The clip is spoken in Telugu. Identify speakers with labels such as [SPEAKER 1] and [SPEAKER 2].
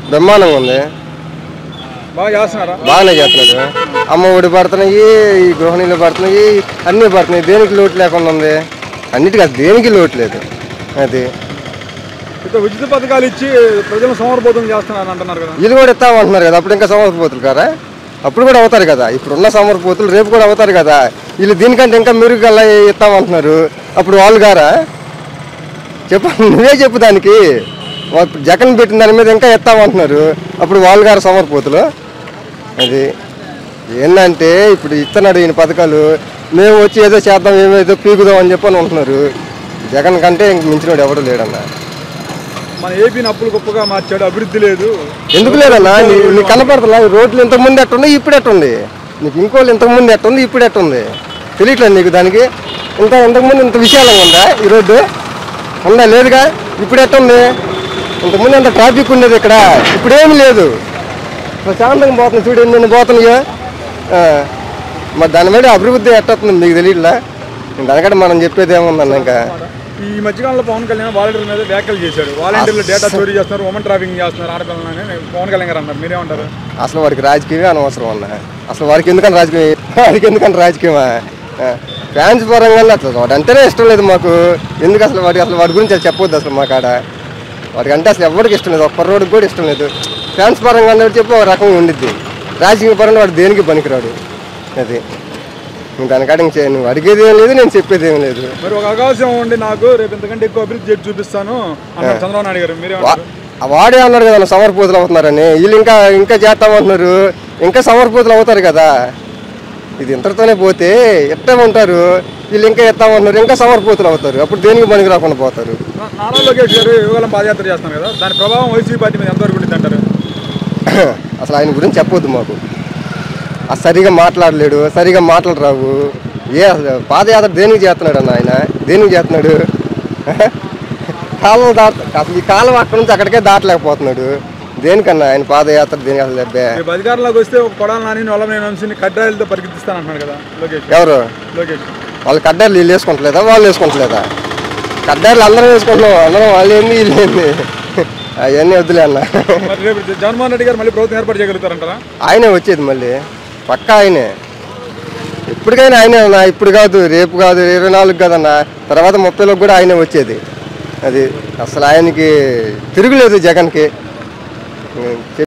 [SPEAKER 1] బ్రహ్మాండంగా ఉంది
[SPEAKER 2] బాగా చేస్తున్నారా
[SPEAKER 1] బాగానే చేస్తున్నాడు అమ్మ ఒడి పడుతున్నాయి ఈ గృహిణీలు పడుతున్నాయి అన్నీ పడుతున్నాయి దేనికి లోటు లేకుండా ఉంది అన్నిటికీ అది దేనికి లోటు లేదు అది
[SPEAKER 2] అయితే ఉచిత పథకాలు ఇచ్చి ప్రజలను సమర్బోధం చేస్తున్నారని అంటున్నారు కదా
[SPEAKER 1] వీళ్ళు కూడా ఇస్తామంటున్నారు కదా అప్పుడు ఇంకా సమర్పోతులు కారా అప్పుడు కూడా అవుతారు కదా ఇప్పుడున్న సమర్పోతులు రేపు కూడా అవుతారు కదా వీళ్ళు దీనికంటే ఇంకా మెరుగల్లా ఇస్తామంటున్నారు అప్పుడు వాళ్ళు గారా చెప్పు నువ్వే చెప్పు దానికి వా- జగన్ పెట్టిన దాని మీద ఇంకా ఇస్తామంటున్నారు అప్పుడు వాళ్ళు గారు సమర్పోతులు అది ఏంటంటే ఇప్పుడు ఇస్తున్నాడు ఈయన పథకాలు మేము వచ్చి ఏదో చేద్దాం ఏమేదో పీకుదాం అని చెప్పని ఉంటున్నారు జగన్ కంటే ఇంక మించినోడు ఎవడు లేడన్నా
[SPEAKER 2] మన ఏపీని అప్పులు గొప్పగా మార్చాడు అభివృద్ధి లేదు
[SPEAKER 1] ఎందుకు లేదన్నా నీ- నీకు కనపడతలా ఈ రోడ్లు ఇంతకు ముందు ఎట్టుంది ఇప్పుడు ఎట్టుంది నీకు ఇంకోళ్ళు ఇంతకు ముందు ఎట్టుంది ఇప్పుడు ఎట్టుంది తెలియట్లేదు నీకు దానికి ఇంత ఇంతకుముందు ఇంత విశాలంగా ఉందా ఈ రోడ్డు ఉందా లేదుగా ఇప్పుడు ఎట్టుంది ఇంతకుముందు ఎంత ట్రాఫిక్ ఉండేది ఇక్కడ ఇప్పుడు ఏమి లేదు ప్రశాంతంగా పోతుంది చూడు ఎన్ని పోతున్నాయో ఆ, మరి దాని మీద అభివృద్ధి ఎట్టొస్తుంది మీకు తెలియట్లా దానికంటే మనం చెప్పేది ఏముందన్న ఇంకా
[SPEAKER 2] ఈ మధ్యకాలంలో పవన్ కళ్యాణ్ వాలంటీర్ల మీద వ్యాఖ్యలు చేశాడు వాలంటీర్లు డేటా చోరీ చేస్తున్నారు ఉమెన్ ట్రాఫింగ్ చేస్తున్నారు ఆడపిల్లలని పవన్ కళ్యాణ్ గారు అన్నారు మీరేమంటారు
[SPEAKER 1] అసలు వాడికి రాజకీయమే అనవసరం అన్న అసలు వాడికి ఎందుకని రాజకీయం వాడికి ఎందుకని రాజకీయమా ఆ, ఫ్యాన్స్ పరంగా అసలు వాడు అంటేనే ఇష్టం లేదు మాకు ఎందుకు అసలు వాడికి అసలు వాడి గురించి అసలు చెప్పొద్దు అసలు మా కాడ వాడికి అంటే అసలు ఎవరికి ఇష్టం లేదు ఒక్క రోడ్డుకి కూడా ఇష్టం లేదు ఫ్యాన్స్ పరంగా అన్నట్టు చెప్పి ఒక రకంగా ఉండిద్ది రాజకీయ పరంగా వాడు దేనికి పనికిరాడు అది ఇంక దానికాడ ఇంక చే- నువ్వు అడిగేది ఏం లేదు నేను చెప్పేది ఏం లేదు
[SPEAKER 2] మరి ఒక అవకాశం ఉండి నాకు రేపు ఇంతకంటే ఎక్కువ అభివృద్ధి చేసి చూపిస్తాను అన్నారు చంద్రబాబు నాయుడు గారు
[SPEAKER 1] వా-
[SPEAKER 2] మీరేమంటారు
[SPEAKER 1] ఆ వాడే అన్నాడు కదా సమర్పోతులు అవుతున్నారని వీళ్ళు ఇంకా ఇంకా చేస్తామంటున్నారు ఇంకా సమర్పోతులు అవుతారు కదా ఇది ఇంతటితోనే పోతే ఎట్లా ఉంటారు వీళ్ళు ఇంకా ఎత్తామంటున్నారు ఇంకా సమర్పోతులు అవుతారు అప్పుడు దేనికి పనికి రాకుండా పోతారు
[SPEAKER 2] నా- నారా లోకేష్ గారు యువగలం పాదయాత్ర చేస్తున్నారు కదా దాని ప్రభావం వైసీపీ పార్టీ మీద ఎంతవరకు ఉంటుంది అంటారు
[SPEAKER 1] అసలు ఆయన గురించి చెప్పొద్దు మాకు ఆ సరిగా మాట్లాడలేడు సరిగా మాటలు రావు ఏ అసలు పాదయాత్ర దేనికి చేస్తున్నాడు అన్న ఆయన దేనికి చేస్తున్నాడు కాలువ దాట అసలు ఈ కాలువ అక్కడ నుంచి అక్కడికే దాటలేకపోతున్నాడు దేనికన్నా ఆయన పాదయాత్ర దేనికి అసలు అబ్బే
[SPEAKER 2] రేపు అధికారంలోకి వస్తే ఒక కొడాల నాని వల్లమైన వంశీని కడ్డాయిలతో పరిగెత్తిస్తాను అంటున్నాడు కదా లోకేష్
[SPEAKER 1] ఎవరు
[SPEAKER 2] లోకేష్
[SPEAKER 1] వాళ్ళు కడ్డారులు వీళ్ళు వేసుకుంటలేదా వాళ్ళు వేసుకుంటలేదా కడ్డారులు అందరం వేసుకుంటున్నాం అందరం వాళ్ళు ఏంది వీళ్ళు ఏంది అవన్నీ వద్దులే అన్న
[SPEAKER 2] మరి రేపు జగన్మోహన్ రెడ్డి గారు మళ్ళీ ప్రభుత్వం ఏర్పాటు చేయగలుగుతారంటారా
[SPEAKER 1] ఆయనే వచ్చేది మళ్ళీ పక్కా ఆయనే ఇప్పటికైనా ఆయనే అన్న ఇప్పుడు కాదు రేపు కాదు ఇరవై నాలుగు కాదన్న తర్వాత ముప్పైలోకి కూడా ఆయనే వచ్చేది అది అసలు ఆయనకి తిరుగులేదు జగన్కి